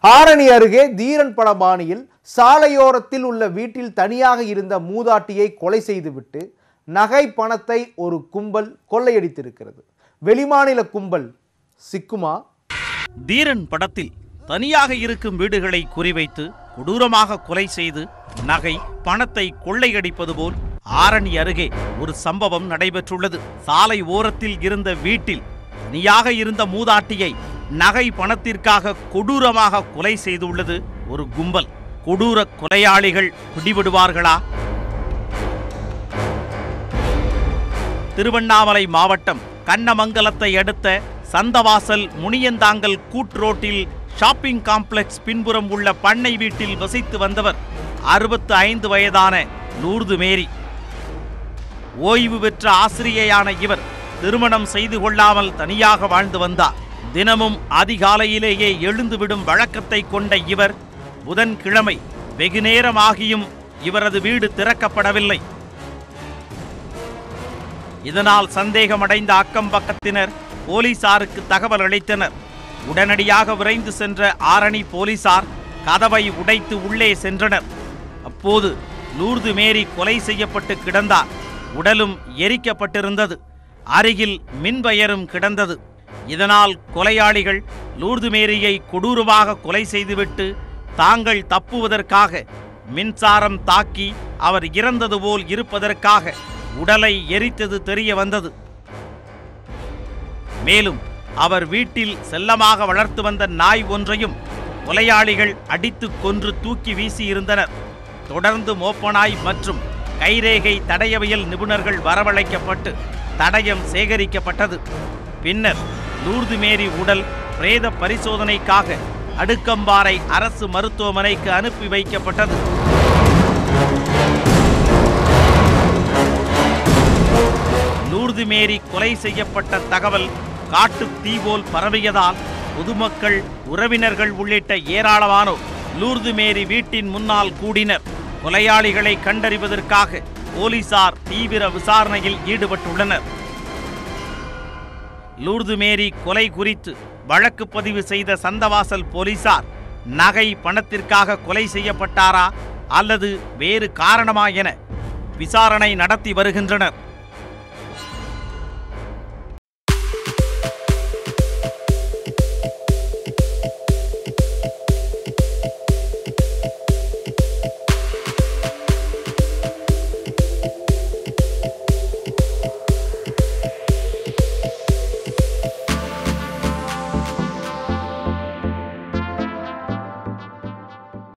ஆரணி அருகே தீரன் படபாணியில் சாலையோரத்தில் உள்ள வீட்டில் தனியாக இருந்த மூதாட்டியை கொலை செய்துவிட்டு நகை பணத்தை ஒரு கும்பல் கொள்ளையடித்திருக்கிறது வெளிமாநில கும்பல் சிக்குமா தீரன் படத்தில் தனியாக இருக்கும் வீடுகளை குறிவைத்து கொடூரமாக கொலை செய்து நகை பணத்தை கொள்ளையடிப்பது போல் ஆரணி அருகே ஒரு சம்பவம் நடைபெற்றுள்ளது சாலை ஓரத்தில் இருந்த வீட்டில் தனியாக இருந்த மூதாட்டியை நகை பணத்திற்காக கொடூரமாக கொலை செய்துள்ளது ஒரு கும்பல் கொடூர கொலையாளிகள் பிடிபடுவார்களா திருவண்ணாமலை மாவட்டம் கண்ணமங்கலத்தை அடுத்த சந்தவாசல் முனியந்தாங்கல் கூட்ரோட்டில் ஷாப்பிங் காம்ப்ளெக்ஸ் பின்புறம் உள்ள பண்ணை வீட்டில் வசித்து வந்தவர் அறுபத்து ஐந்து வயதான லூர்து மேரி ஓய்வு பெற்ற ஆசிரியையான இவர் திருமணம் செய்து கொள்ளாமல் தனியாக வாழ்ந்து வந்தார் தினமும் அதிகாலையிலேயே எழுந்துவிடும் வழக்கத்தை கொண்ட இவர் புதன்கிழமை வெகுநேரமாகியும் இவரது வீடு திறக்கப்படவில்லை இதனால் சந்தேகமடைந்த அக்கம் பக்கத்தினர் போலீசாருக்கு தகவல் அளித்தனர் உடனடியாக விரைந்து சென்ற ஆரணி போலீசார் கதவை உடைத்து உள்ளே சென்றனர் அப்போது லூர்து மேரி கொலை செய்யப்பட்டு கிடந்தார் உடலும் எரிக்கப்பட்டிருந்தது அருகில் மின்வயரும் கிடந்தது இதனால் கொலையாளிகள் லூர்து மேரியை கொடூரமாக கொலை செய்துவிட்டு தாங்கள் தப்புவதற்காக மின்சாரம் தாக்கி அவர் இறந்தது போல் இருப்பதற்காக உடலை எரித்தது தெரிய வந்தது மேலும் அவர் வீட்டில் செல்லமாக வளர்த்து வந்த நாய் ஒன்றையும் கொலையாளிகள் அடித்து கொன்று தூக்கி வீசியிருந்தனர் தொடர்ந்து மோப்பனாய் மற்றும் கைரேகை தடயவியல் நிபுணர்கள் வரவழைக்கப்பட்டு தடயம் சேகரிக்கப்பட்டது பின்னர் லூர்து மேரி உடல் பிரேத பரிசோதனைக்காக அடுக்கம்பாறை அரசு மருத்துவமனைக்கு அனுப்பி வைக்கப்பட்டது லூர்து மேரி கொலை செய்யப்பட்ட தகவல் காட்டு தீ போல் பரவியதால் பொதுமக்கள் உறவினர்கள் உள்ளிட்ட ஏராளமானோர் லூர்து மேரி வீட்டின் முன்னால் கூடினர் கொலையாளிகளை கண்டறிவதற்காக போலீசார் தீவிர விசாரணையில் ஈடுபட்டுள்ளனர் லூர்து மேரி கொலை குறித்து வழக்கு பதிவு செய்த சந்தவாசல் போலீசார் நகை பணத்திற்காக கொலை செய்யப்பட்டாரா அல்லது வேறு காரணமா என விசாரணை நடத்தி வருகின்றனர்